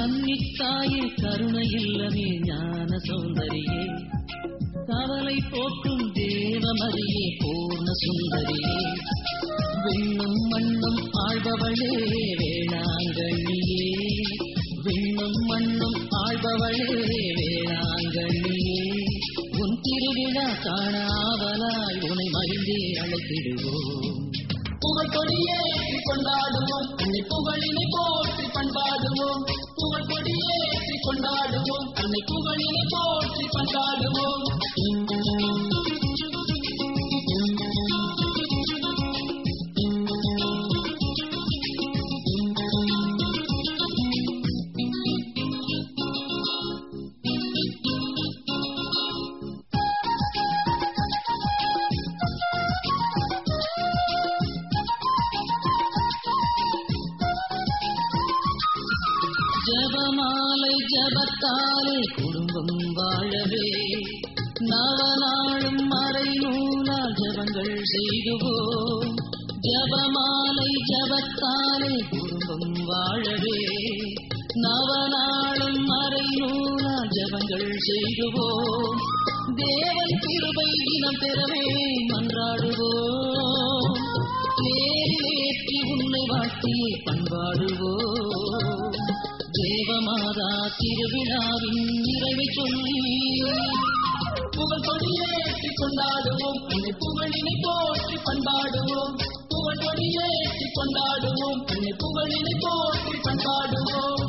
கன்னித்தாயே கருணை இல்லமே ஞான சௌந்தரியே கவலை போக்கும் தேவமரியே பூர்ண சுந்தரியே விண்ணும் மண்ணும் ஆழ்பவளே வேளாங்கண்ணியே விண்ணும் மண்ணும் ஆழ்பவளே வேளாங்கண்ணியே உன் திருவிழா காணாவலாய் உனை மகிழ்ந்தே அழைத்திடுவோம் புகழ் கொடியேற்றி கொண்டாடுவோம் அன்னை புகழினை போற்றி பண்பாடுவோம் புகழ் கொடியேற்றி கொண்டாடுவோம் அன்னை புகழினை போற்றி பண்பாடுவோம் ஜபமாலை ஜபத்தாலே குடும்பம் வாழவே நவநாளும் மறை நூலால் ஜபங்கள் செய்துவோம் ஜபமாலை ஜபத்தாலே குடும்பம் வாழவே நவநாளும் மறை நூலால் ஜபங்கள் செய்துவோம் தேவன் கிருபை இனம் பெறவே மன்றாடுவோம் ஏற்றி உன்னை வாழ்த்தியே பண்பாடுவோம் தேவமாதா திருவிழாவின் நிறைவை சொல்லி புகழ் கொடியேற்றி கொண்டாடுவோம் அன்னை புகழினை போற்றி பண்பாடுவோம் புகழ் கொடியேற்றி கொண்டாடுவோம் அன்னை புகழினை போற்றி பண்பாடுவோம்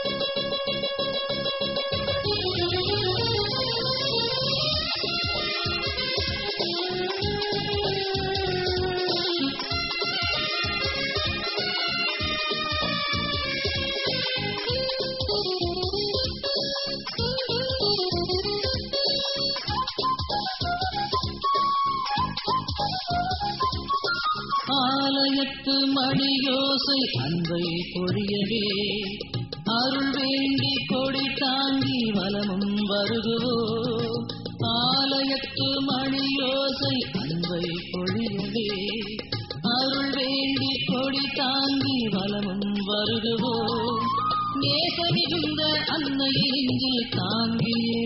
ஆலயத்து மணியோசை அன்பை பொழியவே அருள் வேண்டி கொடி தாங்கி வலமும் வருகுவோம் ஆலயத்து மணியோசை அன்பை பொழியவே அருள் வேண்டி கொடி தாங்கி வலமும் வருகுவோம் நேச மிகுந்த அன்னையில் தாங்கியே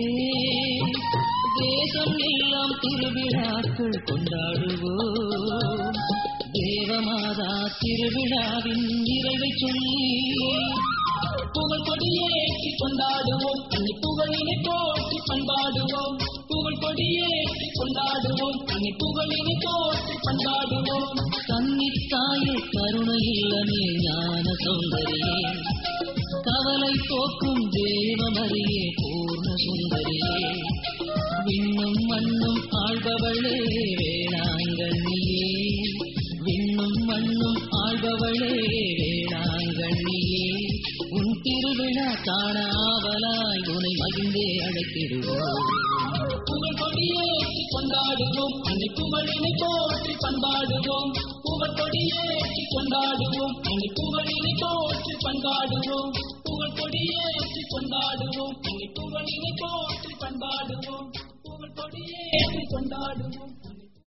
தேசம் எல்லாம் திருவிழாக்கள் கொண்டாடுவோம் தேவமாதா திருவிழாவின் நிறைவை சொல்லி புகழ் கொடியேற்றி கொண்டாடுவோம் அன்னை புகழினை போற்றி பண்பாடுவோம் புகழ் கொடியேற்றி கொண்டாடுவோம் அன்னை புகழினை போற்றி பண்பாடுவோம் கன்னித்தாயே கருணை இல்லமே ஞான சௌந்தரியே கவலை போக்கும் தேவமரியே பூர்ண சுந்தரியே விண்ணும் மண்ணும் ஆழ்பவளே வேளாங்கண்ணியே விண்ணும் மண்ணும் ஆழ்பவளே வேளாங்கண்ணியே உன் திருவிழா காணாவலாய் உனை மகிழ்ந்தே அழைத்திடுவோம் புகழ் கொடியேற்றி கொண்டாடுவோம் அன்னை புகழினை போற்றி பண்பாடுவோம் புகழ் கொடியேற்றி கொண்டாடுவோம் அன்னை புகழினை போற்றி பண்பாடுவோம் புகழ் கொடியேற்றி கொண்டாடுவோம் அன்னை புகழினை போற்றி பண்பாடுவோம் புகழ் கொடியேற்றி கொண்டாடுவோம்